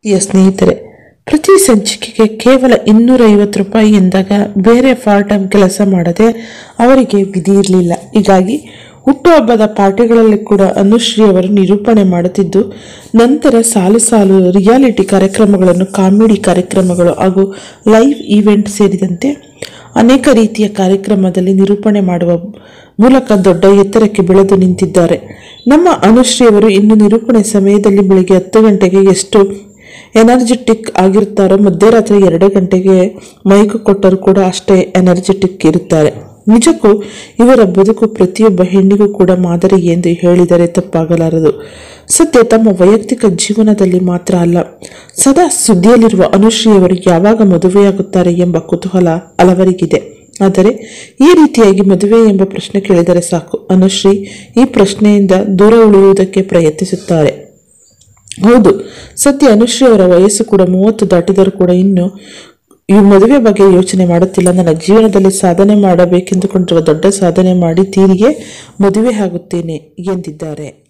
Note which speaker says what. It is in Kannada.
Speaker 1: ಪ್ರಿಯ ಸ್ನೇಹಿತರೆ ಪ್ರತಿ ಸಂಚಿಕೆಗೆ ಕೇವಲ ಇನ್ನೂರ ಐವತ್ತು ರೂಪಾಯಿ ಎಂದಾಗ ಬೇರೆ ಪಾರ್ಟ್ ಟೈಮ್ ಕೆಲಸ ಮಾಡದೆ ಅವರಿಗೆ ವಿಧಿ ಇರಲಿಲ್ಲ ಹೀಗಾಗಿ ಹುಟ್ಟುಹಬ್ಬದ ಪಾರ್ಟಿಗಳಲ್ಲಿ ಕೂಡ ಅನುಶ್ರೀ ಅವರು ನಿರೂಪಣೆ ಮಾಡುತ್ತಿದ್ದು ನಂತರ ಸಾಲು ಸಾಲು ರಿಯಾಲಿಟಿ ಕಾರ್ಯಕ್ರಮಗಳನ್ನು ಕಾಮಿಡಿ ಕಾರ್ಯಕ್ರಮಗಳು ಹಾಗೂ ಲೈವ್ ಈವೆಂಟ್ ಸೇರಿದಂತೆ ಅನೇಕ ರೀತಿಯ ಕಾರ್ಯಕ್ರಮದಲ್ಲಿ ನಿರೂಪಣೆ ಮಾಡುವ ಮೂಲಕ ದೊಡ್ಡ ಎತ್ತರಕ್ಕೆ ಬೆಳೆದು ನಿಂತಿದ್ದಾರೆ ನಮ್ಮ ಅನುಶ್ರೀ ಅವರು ಇನ್ನು ನಿರೂಪಣೆ ಸಮಯದಲ್ಲಿ ಬೆಳಿಗ್ಗೆ ಹತ್ತು ಗಂಟೆಗೆ ಎಷ್ಟು ಎನರ್ಜೆಟಿಕ್ ಆಗಿರ್ತಾರೋ ಮಧ್ಯರಾತ್ರಿ ಎರಡು ಗಂಟೆಗೆ ಮೈಕು ಕೊಟ್ಟರು ಕೂಡ ಅಷ್ಟೇ ಎನರ್ಜೆಟಿಕ್ ಇರುತ್ತಾರೆ ನಿಜಕ್ಕೂ ಇವರ ಬದುಕು ಪ್ರತಿಯೊಬ್ಬ ಹೆಣ್ಣಿಗೂ ಕೂಡ ಮಾದರಿ ಎಂದು ಹೇಳಿದರೆ ತಪ್ಪಾಗಲಾರದು ಸದ್ಯ ತಮ್ಮ ವೈಯಕ್ತಿಕ ಜೀವನದಲ್ಲಿ ಮಾತ್ರ ಅಲ್ಲ ಸದಾ ಸುದ್ದಿಯಲ್ಲಿರುವ ಅನುಶ್ರೀ ಅವರು ಯಾವಾಗ ಮದುವೆಯಾಗುತ್ತಾರೆ ಎಂಬ ಕುತೂಹಲ ಹಲವರಿಗಿದೆ ಆದರೆ ಈ ರೀತಿಯಾಗಿ ಮದುವೆ ಎಂಬ ಪ್ರಶ್ನೆ ಕೇಳಿದರೆ ಸಾಕು ಅನುಶ್ರೀ ಈ ಪ್ರಶ್ನೆಯಿಂದ ದೂರ ಉಳಿಯುವುದಕ್ಕೆ ಪ್ರಯತ್ನಿಸುತ್ತಾರೆ ಹೌದು ಸದ್ಯ ಅನುಶ್ರೀ ಅವರ ವಯಸ್ಸು ಕೂಡ ಮೂವತ್ತು ದಾಟಿದರೂ ಕೂಡ ಇನ್ನು ಈ ಮದುವೆ ಬಗ್ಗೆ ಯೋಚನೆ ಮಾಡುತ್ತಿಲ್ಲ ನನ್ನ ಜೀವನದಲ್ಲಿ ಸಾಧನೆ ಮಾಡಬೇಕೆಂದುಕೊಂಡಿರುವ ದೊಡ್ಡ ಸಾಧನೆ ಮಾಡಿ ತೀರಿಗೆ ಮದುವೆ ಆಗುತ್ತೇನೆ ಎಂದಿದ್ದಾರೆ